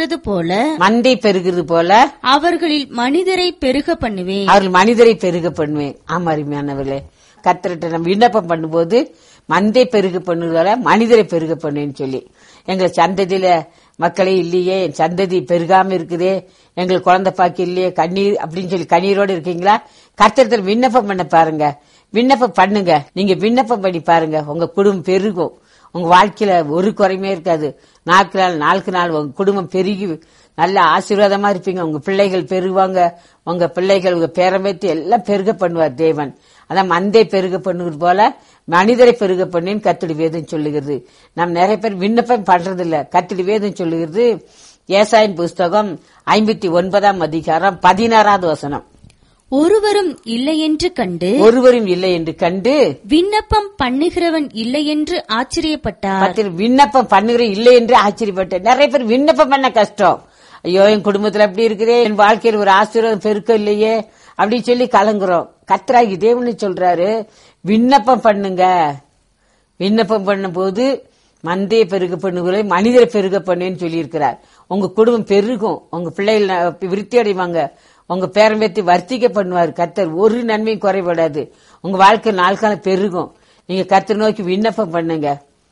பெருகிறது போல மந்தை பெருகிறது போல அவர்களில் மனிதரை பெருக பண்ணுவேன் அவர்கள் மனிதரை பெருக பண்ணுவேன் ஆமா அருமையானவர்களே கத்திரிட்ட நம்ம விண்ணப்பம் பண்ணும்போது மந்தை பெருக பண்ணுவதால மனிதரை பெருக பண்ணுவேன்னு சொல்லி எங்க சந்ததியில மக்களே இல்லையே என் சந்ததி பெருகாம இருக்குதே எங்களுக்கு குழந்தை பாக்கி இல்லையே கண்ணீர் அப்படின்னு சொல்லி கண்ணீரோட இருக்கீங்களா கத்திரத்தில் விண்ணப்பம் பண்ண பாருங்க விண்ணப்பம் பண்ணுங்க நீங்க விண்ணப்பம் பண்ணி பாருங்க உங்க குடும்பம் பெருகும் உங்க வாழ்க்கையில ஒரு குறையுமே இருக்காது நாளுக்கு நாள் நாளுக்கு நாள் உங்க குடும்பம் பெருகி நல்ல ஆசீர்வாதமா இருப்பீங்க உங்க பிள்ளைகள் பெருகுவாங்க உங்க பிள்ளைகள் உங்க பேரம்பேத்தி எல்லாம் பெருக பண்ணுவார் தேவன் அதான் மந்தை பெருக பண்ணுவது போல மனிதரை பெருக பண்ணின்னு கத்திடி வேதம் சொல்லுகிறது நாம் நிறைய பேர் விண்ணப்பம் பண்றது இல்ல கத்திடி வேதம் சொல்லுகிறது ஏசாயின் புஸ்தகம் ஐம்பத்தி ஒன்பதாம் அதிகாரம் பதினாறாவது வசனம் ஒருவரும் இல்லையென்று கண்டு ஒருவரும் இல்லை என்று கண்டு விண்ணப்பம் பண்ணுகிறவன் இல்லையென்று ஆச்சரியப்பட்டார் பத்தில் விண்ணப்பம் பண்ணுகிற இல்லை என்று ஆச்சரியப்பட்டேன் நிறைய பேர் விண்ணப்பம் பண்ண கஷ்டம் ஐயோ என் குடும்பத்துல அப்படி இருக்குதே என் வாழ்க்கையில் ஒரு ஆசீர்வாதம் பெருக்கம் இல்லையே அப்படின்னு சொல்லி கலங்குறோம் கத்ராகி தேவனு சொல்றாரு விண்ணப்பம் பண்ணுங்க விண்ணப்பம் பண்ணும்போது மந்தைய பெருக பண்ணுகளை மனிதரை பெருக பண்ணுன்னு சொல்லியிருக்கிறார் உங்க குடும்பம் பெருகும் உங்க பிள்ளைகள் ந- விருத்தி அடைவாங்க உங்க பேரம்பேத்தி வர்த்திக்க பண்ணுவார் கர்த்தர் ஒரு நன்மையும் குறைபடாது உங்க வாழ்க்கை நாள் காலம் பெருகும் நீங்க கர்த்தர் நோக்கி விண்ணப்பம் பண்ணுங்க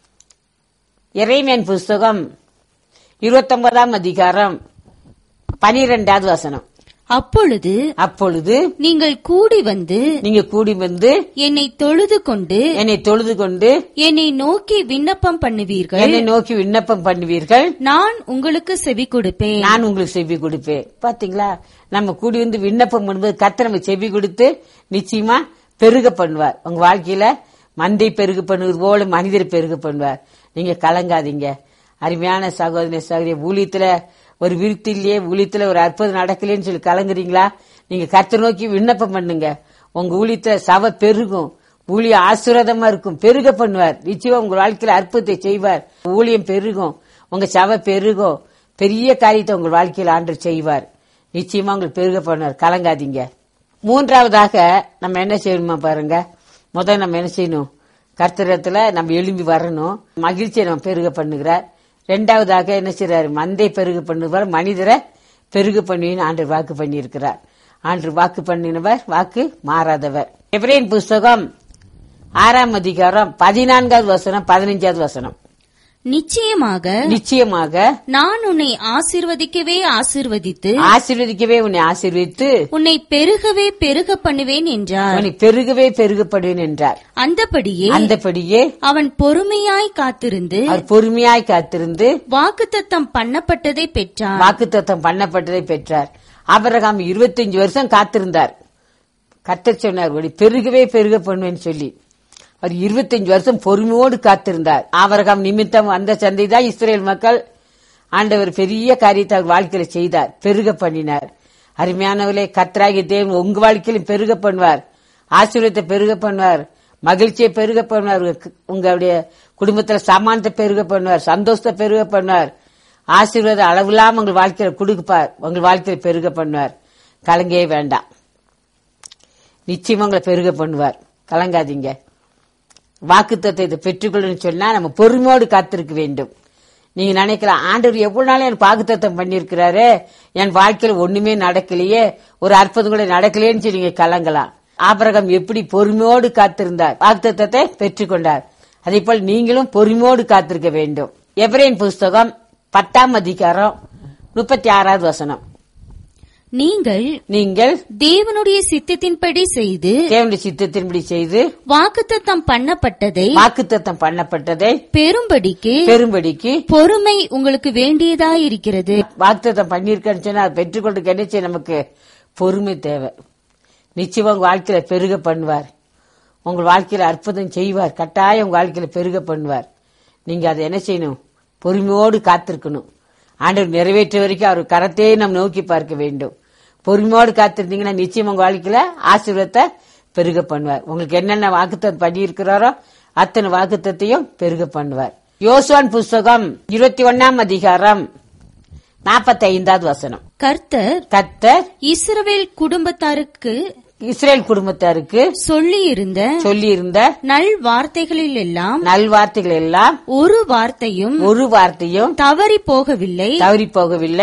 இறைமையன் புஸ்தகம் இருபத்தொன்பதாம் அதிகாரம் பனிரெண்டாவது வசனம் அப்பொழுது அப்பொழுது நீங்கள் கூடி வந்து நீங்க கூடி வந்து என்னை தொழுது கொண்டு என்னை தொழுது கொண்டு என்னை நோக்கி விண்ணப்பம் பண்ணுவீர்கள் என்னை நோக்கி விண்ணப்பம் பண்ணுவீர்கள் நான் உங்களுக்கு செவி கொடுப்பேன் நான் உங்களுக்கு செவி கொடுப்பேன் பாத்தீங்களா நம்ம கூடி வந்து விண்ணப்பம் பண்ணும்போது கர்த்தர் நம்ம செவி கொடுத்து நிச்சயமா பெருக பண்ணுவார் உங்க வாழ்க்கையில மந்தை பெருக பண்ணுவது போல மனிதர் பெருக பண்ணுவார் நீங்க கலங்காதீங்க அருமையான சகோதரி சகோதரி ஊழியத்துல ஒரு விருத்தி இல்லையே ஊழியத்துல ஒரு அற்புதம் நடக்கலைன்னு சொல்லி கலங்குறீங்களா நீங்க கர்த்தர் நோக்கி விண்ணப்பம் பண்ணுங்க உங்க ஊழியத்துல சவ பெருகும் ஊழிய ஆசீர்வாதமா இருக்கும் பெருக பண்ணுவார் நிச்சயம் உங்க வாழ்க்கையில அற்புதத்தை செய்வார் ஊழியம் பெருகும் உங்க சவ பெருகும் பெரிய காரியத்தை உங்க வாழ்க்கையில ஆண்டு செய்வார் நிச்சயமா உங்களுக்கு பெருக பண்ணுவார் கலங்காதீங்க மூன்றாவதாக நம்ம என்ன செய்யணுமா பாருங்க முதல்ல நம்ம என்ன செய்யணும் கர்த்தரத்துல நம்ம எழும்பி வரணும் மகிழ்ச்சியை நம்ம பெருக பண்ணுகிறார் ரெண்டாவதாக என்ன செய்யறாரு மந்தை பெருக பண்ணுவார் மனிதரை பெருக பண்ணுவின்னு ஆண்டு வாக்கு பண்ணியிருக்கிறார் ஆண்டு வாக்கு பண்ணினவர் வாக்கு மாறாதவர் எப்ரேன் புஸ்தகம் ஆறாம் அதிகாரம் பதினான்காவது வசனம் பதினைஞ்சாவது வசனம் நிச்சயமாக நிச்சயமாக நான் உன்னை ஆசீர்வதிக்கவே ஆசீர்வதித்து ஆசீர்வதிக்கவே உன்னை ஆசீர்வதித்து உன்னை பெருகவே பெருக பண்ணுவேன் என்றார் உன்னை பெருகவே பெருகப்படுவேன் என்றார் அந்தபடியே அந்தபடியே அவன் பொறுமையாய் காத்திருந்து அவர் பொறுமையாய் காத்திருந்து வாக்குத்தத்தம் பண்ணப்பட்டதை பெற்றான் வாக்குத்தத்தம் பண்ணப்பட்டதை பெற்றார் ஆபிரகாம் 25 வருஷம் காத்திருந்தார் கர்த்தர் சொன்னார் "உன்னை பெருகவே பெருக பண்ணுவேன்னு சொல்லி அவர் 25 வருஷம் பொறுமையோடு காத்திருந்தார் ஆபரகாம் நிமித்தம் அந்த சந்தை தான் இஸ்ரேல் மக்கள் ஆண்டவர் பெரிய காரியத்தை அவர் வாழ்க்கையில செய்தார் பெருக பண்ணினார் அருமையானவர்களே கர்த்தராகிய தேவன் உங்க வாழ்க்கையிலும் பெருக பண்ணுவார் ஆசீர்வாதத்தை பெருக பண்ணுவார் மகிழ்ச்சியை பெருக பண்ணுவார் உங்க- உங்களுடைய குடும்பத்துல சமானத்தை பெருக பண்ணுவார் சந்தோஷத்தை பெருக பண்ணுவார் ஆசீர்வாதம் அளவில்லாம உங்கள் வாழ்க்கையில கொடுப்பார் உங்கள் வாழ்க்கையில பெருக பண்ணுவார் கலங்கவே வேண்டாம் நிச்சயமா உங்களை பெருக பண்ணுவார் கலங்காதீங்க வாக்குத்தத்தை இதை பெற்றுக்கொள்ளணும்னு சொன்னா நம்ம பொறுமையோடு காத்திருக்க வேண்டும் நீங்க நினைக்கலாம் ஆண்டவர் எவ்வளவு நாள் எனக்கு வாக்குத்தத்தம் பண்ணியிருக்கிறாரு என் வாழ்க்கையில ஒண்ணுமே நடக்கலையே ஒரு அற்புதம் கூட நடக்கலையேன்னு சொல்லி நீங்க கலங்கலாம் ஆபரகம் எப்படி பொறுமையோடு காத்திருந்தார் வாக்குத்தத்தத்தை பெற்றுக்கொண்டார் அதே போல் நீங்களும் பொறுமையோடு காத்திருக்க வேண்டும் எப்ரேன் புஸ்தகம் பத்தாம் அதிகாரம் முப்பத்தி ஆறாவது வசனம் நீங்கள் நீங்கள் தேவனுடைய சித்தத்தின்படி செய்து தேவனுடைய சித்தத்தின்படி செய்து வாக்குத்தத்தம் பண்ணப்பட்டதை வாக்குத்தத்தம் பண்ணப்பட்டதை பெரும்படிக்கு பெரும்படிக்கு பொறுமை உங்களுக்கு வேண்டியதாயிருக்கிறது வாக்குத்தத்தம் பண்ணியிருக்கேன்னு சொன்னா அதை பெற்றுக்கொண்டு கிடைச்ச நமக்கு பொறுமை தேவை நிச்சயம் உங்க வாழ்க்கையில பெருக பண்ணுவார் உங்கள் வாழ்க்கையில அற்புதம் செய்வார் கட்டாயம் உங்க வாழ்க்கையில பெருக பண்ணுவார் நீங்க அதை என்ன செய்யணும் பொறுமையோடு காத்திருக்கணும் ஆண்டவர் நிறைவேற்ற வரைக்கும் அவர் கரத்தையே நாம் நோக்கி பார்க்க வேண்டும் பொறுமையோடு காத்திருந்தீங்கன்னா நிச்சயம் உங்க வாழ்க்கையில ஆசீர்வாதத்தை பெருக பண்ணுவார் உங்களுக்கு என்னென்ன வாக்குத்தம் பண்ணியிருக்கிறாரோ அத்தனை வாக்குத்தத்தையும் பெருக பண்ணுவார் யோசுவான் புஸ்தகம் இருபத்தி ஒன்னாம் அதிகாரம் நாற்பத்தி ஐந்தாவது வசனம் கர்த்தர் கர்த்தர் இஸ்ரவேல் குடும்பத்தாருக்கு இஸ்ரேல் குடும்பத்தாருக்கு சொல்லியிருந்த சொல்லியிருந்த நல் வார்த்தைகளில் எல்லாம் நல்வார்த்தைகள் எல்லாம் ஒரு வார்த்தையும் ஒரு வார்த்தையும் தவறி போகவில்லை தவறி போகவில்லை